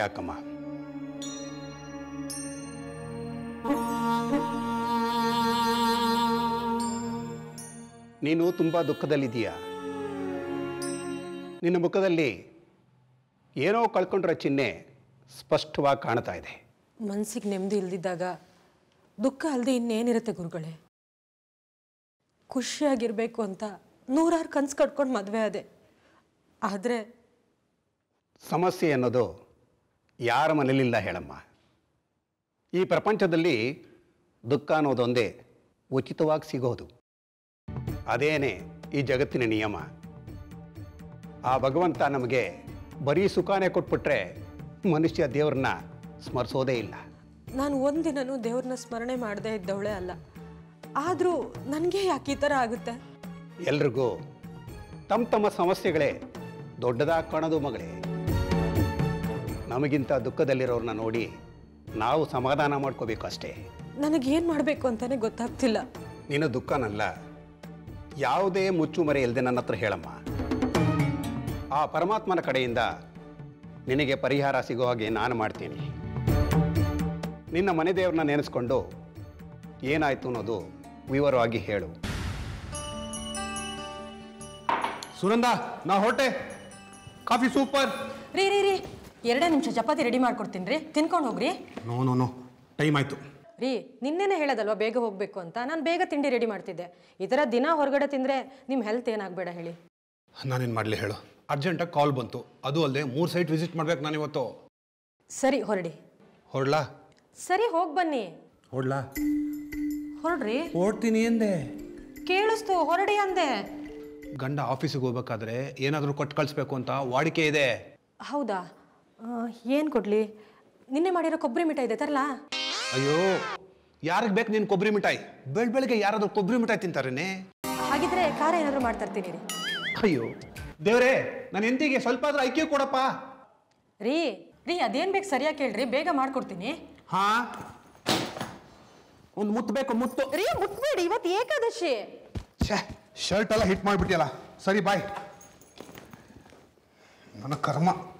ಯಾಕಮ್ಮ ನೀನು ತುಂಬ ದುಃಖದಲ್ಲಿದ್ದೀಯಾ ನಿನ್ನ ಮುಖದಲ್ಲಿ ಏನೋ ಕಳ್ಕೊಂಡ್ರ ಚಿಹ್ನೆ ಸ್ಪಷ್ಟವಾಗಿ ಕಾಣ್ತಾ ಇದೆ ಮನ್ಸಿಗೆ ನೆಮ್ಮದಿ ಇಲ್ದಿದ್ದಾಗ ದುಃಖ ಅಲ್ಲದೆ ಇನ್ನೇನಿರುತ್ತೆ ಗುರುಗಳೇ ಖುಷಿಯಾಗಿರ್ಬೇಕು ಅಂತ ನೂರಾರು ಕನ್ಸು ಕಟ್ಕೊಂಡು ಮದುವೆ ಆದೆ ಆದರೆ ಸಮಸ್ಯೆ ಅನ್ನೋದು ಯಾರ ಮನೇಲಿಲ್ಲ ಹೇಳಮ್ಮ ಈ ಪ್ರಪಂಚದಲ್ಲಿ ದುಃಖ ಅನ್ನೋದೊಂದೇ ಉಚಿತವಾಗಿ ಸಿಗೋದು ಅದೇನೇ ಈ ಜಗತ್ತಿನ ನಿಯಮ ಆ ಭಗವಂತ ನಮಗೆ ಬರೀ ಸುಖಾನೇ ಕೊಟ್ಬಿಟ್ರೆ ಮನುಷ್ಯ ದೇವ್ರನ್ನ ಸ್ಮರಿಸೋದೇ ಇಲ್ಲ ನಾನು ಒಂದಿನನೂ ದೇವ್ರನ್ನ ಸ್ಮರಣೆ ಮಾಡದೇ ಇದ್ದವಳೇ ಅಲ್ಲ ಆದರೂ ನನಗೆ ಯಾಕೆ ಈ ಥರ ಆಗುತ್ತೆ ಎಲ್ರಿಗೂ ತಮ್ಮ ತಮ್ಮ ಸಮಸ್ಯೆಗಳೇ ದೊಡ್ಡದಾಗಿ ಕಾಣೋದು ಮಗಳೇ ನಮಗಿಂತ ದುಃಖದಲ್ಲಿರೋರನ್ನ ನೋಡಿ ನಾವು ಸಮಾಧಾನ ಮಾಡ್ಕೋಬೇಕು ಅಷ್ಟೇ ನನಗೇನು ಮಾಡಬೇಕು ಅಂತಲೇ ಗೊತ್ತಾಗ್ತಿಲ್ಲ ನಿನ್ನ ದುಃಖನಲ್ಲ ಯಾವುದೇ ಮುಚ್ಚುಮರೆ ಇಲ್ಲದೆ ನನ್ನ ಹತ್ರ ಹೇಳಮ್ಮ ಆ ಪರಮಾತ್ಮನ ಕಡೆಯಿಂದ ನಿನಗೆ ಪರಿಹಾರ ಸಿಗೋ ಹಾಗೆ ನಾನು ಮಾಡ್ತೀನಿ ನಿನ್ನ ಮನೆ ದೇವ್ರನ್ನ ನೆನೆಸ್ಕೊಂಡು ಏನಾಯ್ತು ಅನ್ನೋದು ವಿವರವಾಗಿ ಹೇಳು ಸುನಂದ ನಾ ಹೊರಟೆ ಕಾಫಿ ಸೂಪರ್ ರೀ ರೀ ರೀ ಎರಡೇ ನಿಮಿಷ ಚಪಾತಿ ರೆಡಿ ಮಾಡ್ಕೊಡ್ತೀನಿ ರೀ ತಿನ್ಕೊಂಡು ಹೋಗ್ರಿ ನೋ ನೋ ನೋ ಟೈಮ್ ಆಯ್ತು ರೀ ನಿನ್ನೆನೇ ಹೇಳೋದಲ್ವಾ ಬೇಗ ಹೋಗಬೇಕು ಅಂತ ನಾನು ಬೇಗ ತಿಂಡಿ ರೆಡಿ ಮಾಡ್ತಿದ್ದೆ ಈ ಥರ ದಿನ ಹೊರಗಡೆ ತಿಂದರೆ ನಿಮ್ಮ ಹೆಲ್ತ್ ಏನಾಗಬೇಡ ಹೇಳಿ ನಾನೇನು ಮಾಡಲಿ ಹೇಳು ಅರ್ಜೆಂಟಾಗಿ ಕಾಲ್ ಬಂತು ಅದು ಅಲ್ಲದೆ ಮೂರು ಸೈಟ್ ವಿಸಿಟ್ ಮಾಡ್ಬೇಕು ನಾನು ಇವತ್ತು ಸರಿ ಹೊರಡಿ ಹೊರಡ್ಲಾ ಸರಿ ಹೋಗಿ ಬನ್ನಿ ಹೊರಡ್ಲಾ ಹೊರಡ್ರಿ ಹೊರಡ್ತೀನಿ ಎಂದೆ ಕೇಳಿಸ್ತು ಹೊರಡಿ ಅಂದೆ ಗಂಡ ಆಫೀಸಿಗೆ ಹೋಗ್ಬೇಕಾದ್ರೆ ಏನಾದರೂ ಕೊಟ್ಟು ಕಳಿಸ್ಬೇಕು ಅಂತ ವಾಡಿಕೆ ಇದೆ ಹೌದಾ ಏನು ಕೊಡಲಿ ನಿನ್ನೆ ಮಾಡಿರೋ ಕೊಬ್ಬರಿ ಮಿಠಾಯಿ ಇದೆ ತರಲಾ ಅಯ್ಯೋ ಯಾರಿಗೆ ಬೇಕು ನೀನು ಕೊಬ್ಬರಿ ಮಿಠಾಯಿ ಬೆಳ್ ಬೆಳಗ್ಗೆ ಯಾರಾದರೂ ಕೊಬ್ಬರಿ ಮಿಠಾಯಿ ತಿಂತಾರೇನೆ ಹಾಗಿದ್ರೆ ಖಾರ ಏನಾದರೂ ಮಾಡ್ತರ್ತೀನಿ ರೀ ಅಯ್ಯೋ ದೇವ್ರೇ ನನ್ನ ಎಂತಿಗೆ ಸ್ವಲ್ಪ ಆದ್ರೂ ಐಕ್ಯ ಕೊಡಪ್ಪ ರೀ ರೀ ಅದೇನು ಬೇಕು ಸರಿಯಾಗಿ ಕೇಳ್ರಿ ಬೇಗ ಮಾಡ್ಕೊಡ್ತೀನಿ ಹಾ ಒಂದು ಮುತ್ತು ಬೇಕು ಮುತ್ತು ರೀ ಮುಟ್ಬೇಡಿ ಇವತ್ತು ಏಕಾದಶಿ ಛೇ ಶರ್ಟ್ ಎಲ್ಲ ಹಿಟ್ ಮಾಡಿಬಿಟ್ಟಿಯಲ್ಲ ಸರಿ ಬಾಯ್ ನನ್ನ ಕರ್ಮ